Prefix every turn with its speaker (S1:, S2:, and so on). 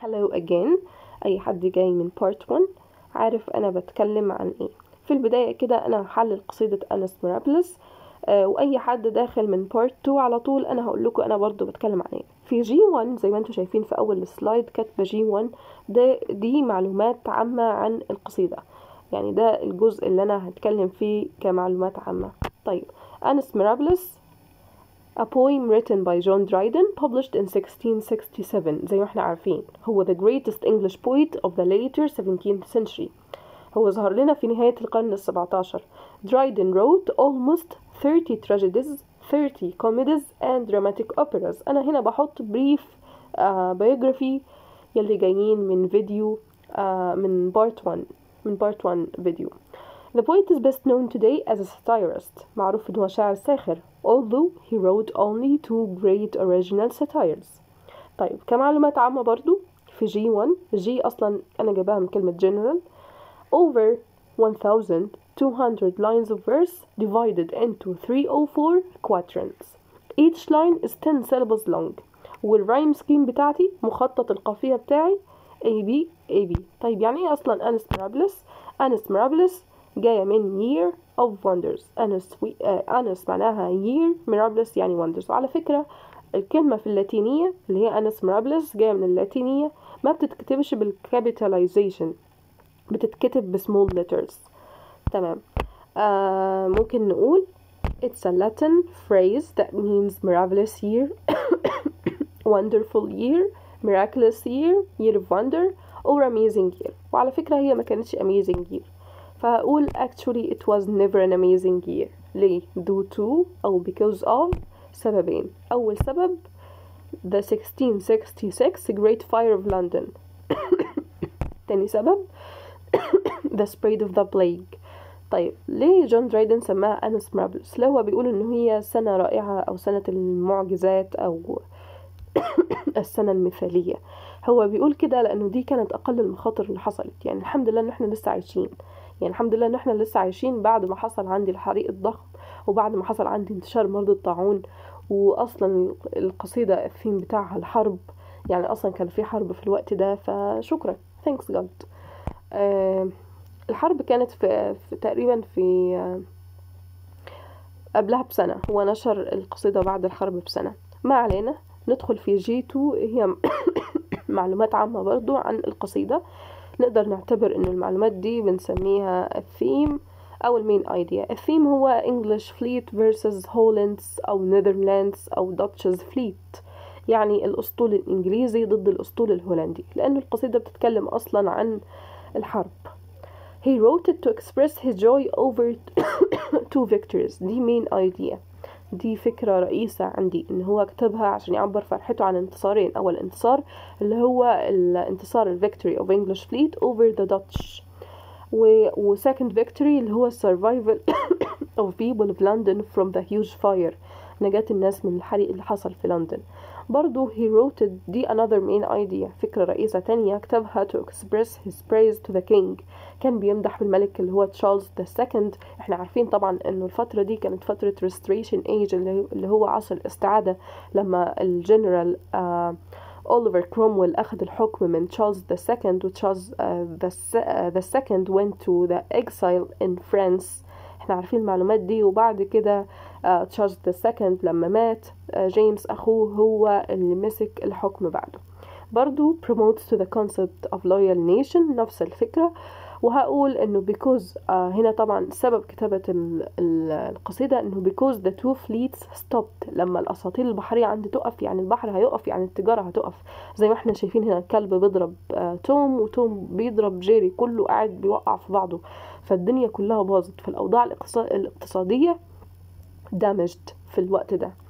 S1: Hello again أي حد جاي من part 1 عارف أنا بتكلم عن إيه في البداية كده أنا هحلل قصيدة أنس ميرابلس آه وأي حد داخل من part 2 على طول أنا هقول لكم أنا برضو بتكلم عن إيه في جي 1 زي ما انتم شايفين في أول السلايد كاتبة جي 1 ده دي معلومات عامة عن القصيدة يعني ده الجزء اللي أنا هتكلم فيه كمعلومات عامة طيب أنس ميرابلس A poem written by John Dryden published in 1667 زي ما احنا عارفين هو the greatest English poet of the later 17th century هو ظهر لنا في نهاية القرن السبعتاشر Dryden wrote almost 30 tragedies 30 comedies and dramatic operas أنا هنا بحط brief uh, biography يلي جايين من فيديو uh, من part 1 من part 1 فيديو The poet is best known today as a satirist معروف إن هو شاعر ساخر although he wrote only two great original satires طيب كمعلومات عامة برضو في جي 1 جي أصلا أنا جايباها من كلمة general over 1200 lines of verse divided into 304 quatrains each line is 10 syllables long والرايم سكيم بتاعتي مخطط القافية بتاعي A B A B طيب يعني ايه اصلا انس ميرابلس انس ميرابلس جاية من year of wonders أنس وي... آه أنس معناها year ميرابلس يعني wonders وعلى فكرة الكلمة في اللاتينية اللي هي أنس ميرابلس جاية من اللاتينية ما بتتكتبش بالكابيتاليزيشن بتتكتب بسمول letters تمام آه ممكن نقول It's a Latin phrase that means marvelous year wonderful year miraculous year year of wonder or amazing year وعلى فكرة هي ما كانتش amazing year فهقول actually it was never an amazing year ليه due to أو because of سببين أول سبب the 1666 Great Fire of London تاني سبب the spread of the plague طيب ليه جون درايدن سماها أنس مرابلس لو هو بيقول إن هي سنة رائعة أو سنة المعجزات أو السنة المثالية هو بيقول كده لأنه دي كانت أقل المخاطر اللي حصلت يعني الحمد لله إن إحنا لسه عايشين يعني الحمد لله ان احنا لسه عايشين بعد ما حصل عندي الحريق الضخم وبعد ما حصل عندي انتشار مرض الطاعون واصلا القصيدة الثيم بتاعها الحرب يعني اصلا كان في حرب في الوقت ده فشكرا ثانكس جاد أه الحرب كانت في, في تقريبا في أه قبلها بسنة هو نشر القصيدة بعد الحرب بسنة ما علينا ندخل في جي 2 هي معلومات عامة برضو عن القصيدة نقدر نعتبر ان المعلومات دي بنسميها الثيم او المين ايديا الثيم هو English fleet versus Hollands او Netherlands او Dutch's fleet يعني الاسطول الانجليزي ضد الاسطول الهولندي لان القصيدة بتتكلم اصلا عن الحرب He wrote it to express his joy over two victories دي main idea دي فكرة رئيسة عندي ان هو كتبها عشان يعبر فرحته عن انتصارين اول انتصار اللي هو الانتصار الفيكتوري of English fleet over the Dutch و, و second victory اللي هو survival of people of London from the huge fire نجاة الناس من الحريق اللي حصل في لندن برضو he wrote it دي another main idea فكرة رئيسة تانية كتبها to express his praise to the king كان بيمدح بالملك اللي هو تشارلز the second احنا عارفين طبعا انه الفترة دي كانت فترة restoration age اللي هو عصر الاستعادة لما الجنرال آه أوليفر كرومويل أخذ الحكم من تشارلز the second وتشارلز uh, the, uh, the second went to the exile in France احنا عارفين المعلومات دي وبعد كده تشارلز ذا سكند لما مات جيمس أخوه هو اللي مسك الحكم بعده برضو promotes to the concept of loyal nation نفس الفكرة وهقول انه because uh, هنا طبعا سبب كتابة ال ال القصيدة انه because the two fleets stopped لما الاساطيل البحرية عندي تقف يعني البحر هيقف يعني التجارة هتقف زي ما احنا شايفين هنا الكلب بيضرب uh, توم وتوم بيضرب جيري كله قاعد بيوقع في بعضه فالدنيا كلها باظت فالاوضاع الاقتصادية دامجد في الوقت ده